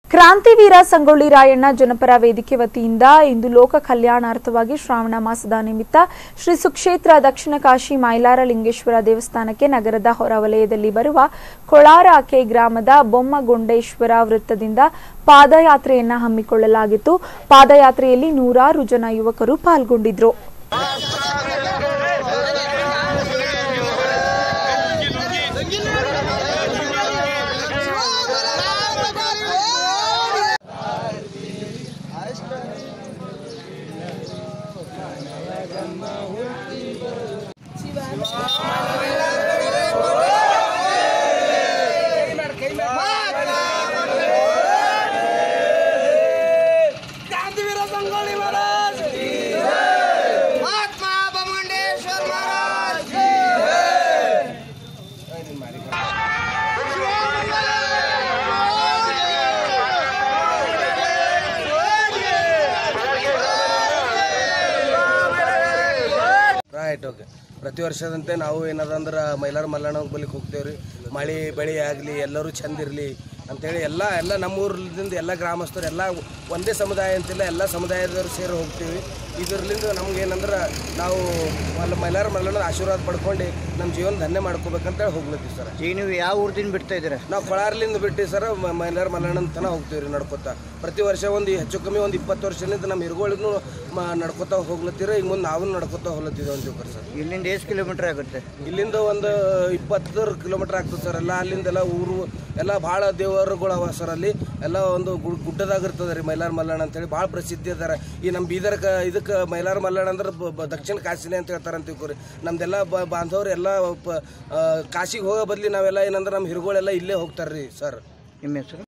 ಕ್ರಾಂತಿವೀರ ಸಂಗೊಳ್ಳಿ ರಾಯಣ್ಣ ಜನಪರ ವೇದಿಕೆ ವತಿಯಿಂದ ಇಂದು ಲೋಕ ಕಲ್ಯಾಣಾರ್ಥವಾಗಿ ಶ್ರಾವಣ ಮಾಸದ ನಿಮಿತ್ತ ಶ್ರೀ ಸುಕ್ಷೇತ್ರ ದಕ್ಷಿಣ ಕಾಶಿ ಮೈಲಾರ ಲಿಂಗೇಶ್ವರ ದೇವಸ್ಥಾನಕ್ಕೆ ನಗರದ ಹೊರವಲಯದಲ್ಲಿ ಬರುವ ಕೊಳಾರಾಕೆ ಗ್ರಾಮದ ಬೊಮ್ಮಗೊಂಡೇಶ್ವರ ವೃತ್ತದಿಂದ ಪಾದಯಾತ್ರೆಯನ್ನ ಹಮ್ಮಿಕೊಳ್ಳಲಾಗಿತ್ತು ಪಾದಯಾತ್ರೆಯಲ್ಲಿ ನೂರಾರು ಜನ ಯುವಕರು ಪಾಲ್ಗೊಂಡಿದ್ರು क्रांतिवीर संगोली महाराज महात्मा बमुंडेश्वर महाराज ರೈಟ್ ಓಕೆ ಪ್ರತಿ ವರ್ಷದಂತೆ ನಾವು ಏನದ ಅಂದ್ರೆ ಮೈಲಾರ ಮಲ್ಲಣ್ಣ ಬಲಿಗೆ ಹೋಗ್ತೇವೆ ರೀ ಮಳೆ ಬೆಳೆ ಆಗಲಿ ಎಲ್ಲರೂ ಚಂದ ಇರಲಿ ಅಂತೇಳಿ ಎಲ್ಲ ಎಲ್ಲ ನಮ್ಮೂರ್ಲಿಂದ ಎಲ್ಲ ಗ್ರಾಮಸ್ಥರು ಎಲ್ಲ ಒಂದೇ ಸಮುದಾಯ ಅಂತಿಲ್ಲ ಎಲ್ಲ ಸಮುದಾಯದವರು ಸೇರಿ ಹೋಗ್ತೀವಿ ಇದರ್ಲಿಂದ ನಮ್ಗೆ ಏನಂದ್ರೆ ನಾವು ಮಲ್ಲ ಮೈಲಾರ ಮಲ್ಲಣ್ಣನ ಆಶೀರ್ವಾದ ಪಡ್ಕೊಂಡು ನಮ್ಮ ಜೀವನ ಧನ್ಯ ಮಾಡ್ಕೋಬೇಕಂತೇಳಿ ಹೋಗ್ಲತ್ತೀವಿ ಸರ್ ಈಗ ನೀವು ಯಾವ ಊರ್ದಿಂದ ಬಿಡ್ತಾ ಇದ್ದೀರಾ ನಾವು ಕೊಳಾರ್ಲಿಂದ ಬಿಟ್ಟು ಸರ್ ಮ- ಮೈಲಾರ ಮಲ್ಲಣ್ಣನ ತನ ಹೋಗ್ತೀವಿ ರೀ ನಡ್ಕೋತಾ ಪ್ರತಿ ವರ್ಷ ಒಂದು ಹೆಚ್ಚು ಕಮ್ಮಿ ಒಂದು ಇಪ್ಪತ್ತು ವರ್ಷದಿಂದ ನಮ್ಮ ಹಿರುಗಳಿಗೂ ಮ ನಡ್ಕೋತಾ ಹೋಗ್ಲತ್ತೀರ ಈಗ ಮುಂದೆ ನಾವು ನಡ್ಕೋತಾ ಹೋಗ್ಲತ್ತಿದ್ದೇವೆ ಅಂತೀವಿ ಸರ್ ಇಲ್ಲಿಂದ ಎಷ್ಟು ಕಿಲೋಮೀಟರ್ ಆಗುತ್ತೆ ಇಲ್ಲಿಂದ ಒಂದು ಇಪ್ಪತ್ತು ಕಿಲೋಮೀಟರ್ ಆಗ್ತದೆ ಸರ್ ಎಲ್ಲ ಅಲ್ಲಿಂದೆಲ್ಲ ಊರು ಎಲ್ಲ ಭಾಳ ದೇವರುಗಳು ಅವ ಸರ್ ಅಲ್ಲಿ ಎಲ್ಲ ಒಂದು ಗು- ಗುಡ್ಡದಾಗ ಇರ್ತದೆ ರೀ ಮೈಲಾರ ಮಲ್ಲಣ್ಣ ಅಂತೇಳಿ ಭಾಳ ಪ್ರಸಿದ್ಧಿ ಅದಾರ ಈ ನಮ್ಮ ಬೀದರ್ ಕ ಇದಕ್ಕೆ ಮೈಲಾರ ಮಲ್ಲಣ್ಣ ಅಂದ್ರೆ ಬ- ಬ- ದಕ್ಷಿಣ ಕಾಶಿನೇ ಅಂತ ಹೇಳ್ತಾರೆ ಅಂತ ತಿಳ್ಕೊರಿ ನಮ್ದೆಲ್ಲ ಬ ಬಾಂಧವ್ರು ಎಲ್ಲ ಪ- ಆ, ಕಾಶಿಗೆ ಹೋಗೋ ಬದ್ಲಿ ನಾವೆಲ್ಲ ಏನಂದ್ರೆ ನಮ್ಮ ಹಿರುಗಳೆಲ್ಲ ಇಲ್ಲೇ ಹೋಗ್ತಾರೆ ರೀ ಸರ್ ನಿಮ್ಮ ಹೆಸರು